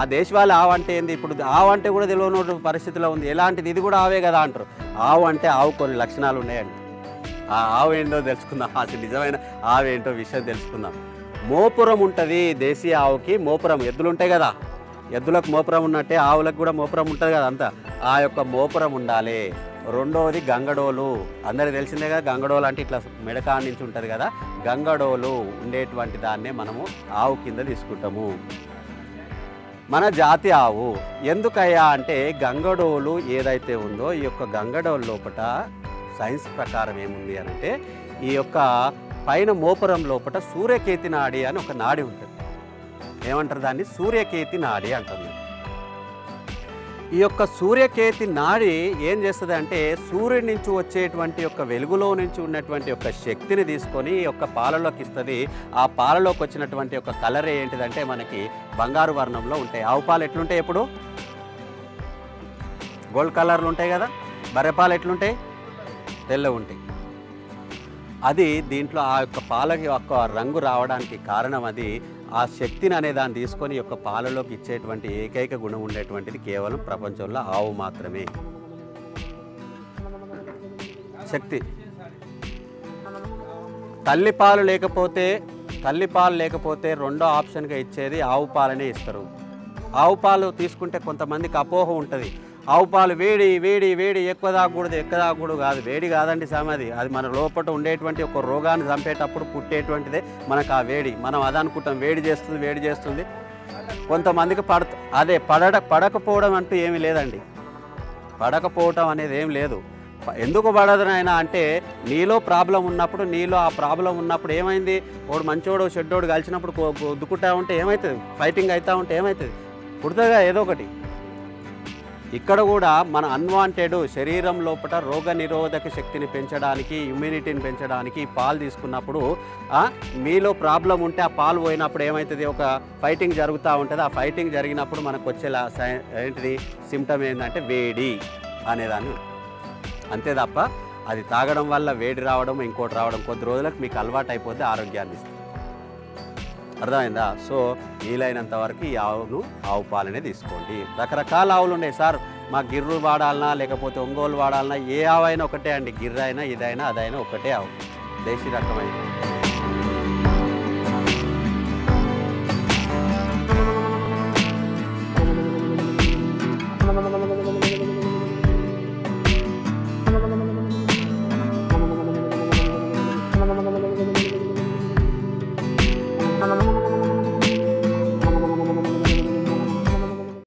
దేశవాళీ ఆవు అంటే ఏంది ఇప్పుడు ఆవు అంటే కూడా తెలియని పరిస్థితిలో ఉంది ఎలాంటిది ఇది కూడా ఆవే కదా అంటారు ఆవు అంటే ఆవు కొన్ని లక్షణాలు ఉన్నాయండి ఆ ఆవు ఏంటో తెలుసుకుందాం అసలు నిజమైన ఆవు ఏంటో విషయం తెలుసుకుందాం మోపురం ఉంటుంది దేశీయ ఆవుకి మోపురం ఎద్దులు ఉంటాయి కదా ఎద్దులకు మోపురం ఉన్నట్టే ఆవులకు కూడా మోపురం ఉంటుంది కదా అంతా ఆ యొక్క మోపురం ఉండాలి రెండవది గంగడోలు అందరికి తెలిసిందే కదా గంగడోలు అంటే ఇట్లా మెడకా నుంచి ఉంటుంది కదా గంగడోలు ఉండేటువంటి దాన్నే మనము ఆవు కింద తీసుకుంటాము మన జాతి ఆవు ఎందుకయ్యా అంటే గంగడోలు ఏదైతే ఉందో ఈ యొక్క గంగడోలు లోపట సైన్స్ ప్రకారం ఏముంది అని అంటే ఈ యొక్క పైన మోపురం లోపట సూర్యకేతి నాడి అని ఒక నాడి ఉంటుంది ఏమంటారు దాన్ని సూర్యకేతి నాడి అంటుంది ఈ యొక్క సూర్యకేతి నాడి ఏం చేస్తుంది అంటే సూర్యుడి నుంచి వచ్చేటువంటి యొక్క వెలుగులో నుంచి ఉన్నటువంటి యొక్క శక్తిని తీసుకొని ఈ యొక్క పాలలోకి ఇస్తుంది ఆ పాలలోకి వచ్చినటువంటి యొక్క కలర్ ఏంటిదంటే మనకి బంగారు వర్ణంలో ఉంటాయి ఆవు పాలు ఎట్లుంటాయి ఎప్పుడు గోల్డ్ కలర్లు ఉంటాయి కదా బర్రెపాలు ఎట్లుంటాయి తెల్ల ఉంటాయి అది దీంట్లో ఆ యొక్క పాలకి యొక్క రంగు రావడానికి కారణం అది ఆ శక్తిని అనే దాన్ని తీసుకొని ఈ యొక్క పాలలోకి ఇచ్చేటువంటి ఏకైక గుణం ఉండేటువంటిది కేవలం ప్రపంచంలో ఆవు మాత్రమే శక్తి తల్లిపాలు లేకపోతే తల్లిపాలు లేకపోతే రెండో ఆప్షన్గా ఇచ్చేది ఆవు పాలనే ఇస్తారు ఆవు పాలు తీసుకుంటే కొంతమందికి అపోహ ఉంటుంది ఆవు పాలు వేడి వేడి వేడి ఎక్కువ తాగకూడదు ఎక్కువ తాగకూడదు కాదు వేడి కాదండి సామాది అది మన లోపల ఉండేటువంటి ఒక రోగాన్ని చంపేటప్పుడు పుట్టేటువంటిదే మనకు ఆ వేడి మనం అది అనుకుంటాం వేడి చేస్తుంది వేడి చేస్తుంది కొంతమందికి పడ అదే పడడ పడకపోవడం అంటూ ఏమీ లేదండి పడకపోవటం అనేది ఏం లేదు ప- ఎందుకు పడదు నాయన అంటే నీలో ప్రాబ్లం ఉన్నప్పుడు నీలో ఆ ప్రాబ్లం ఉన్నప్పుడు ఏమైంది వాడు మంచోడు చెడ్డోడు కలిసినప్పుడు కో- గుద్దుకుంటా ఉంటే ఏమవుతుంది ఫైటింగ్ అవుతా ఉంటే ఏమవుతుంది పుడుతుందిగా ఏదో ఒకటి ఇక్కడ కూడా మన అన్వాంటెడ్ శరీరం లోపల రోగ నిరోధక శక్తిని పెంచడానికి ఇమ్యూనిటీని పెంచడానికి ఈ పాలు తీసుకున్నప్పుడు ఆ, మీలో ప్రాబ్లం ఉంటే ఆ పాలు పోయినప్పుడు ఏమవుతుంది ఒక ఫైటింగ్ జరుగుతూ ఉంటుంది ఆ ఫైటింగ్ జరిగినప్పుడు మనకు వచ్చే లా- సై- ఏంటిది సిమ్టమ్ ఏంటంటే వేడి అనేదాన్ని అంతే తప్ప అది తాగడం వల్ల వేడి రావడం ఇంకోటి రావడం కొద్ది రోజులకు మీకు అలవాటు అయిపోతే ఆరోగ్యాన్ని ఇస్తుంది అర్థమైందా సో వీలైనంత వరకు ఈ ఆవును ఆవు పాలనే తీసుకోండి రకరకాల ఆవులు ఉన్నాయి సార్ మా గిర్రు వాడాలనా లేకపోతే ఒంగోలు వాడాలనా ఏ ఆవు అయినా ఒకటే అండి గిర్ర అయినా ఇదైనా అదైనా ఒకటే ఆవు దేశీ రకమైన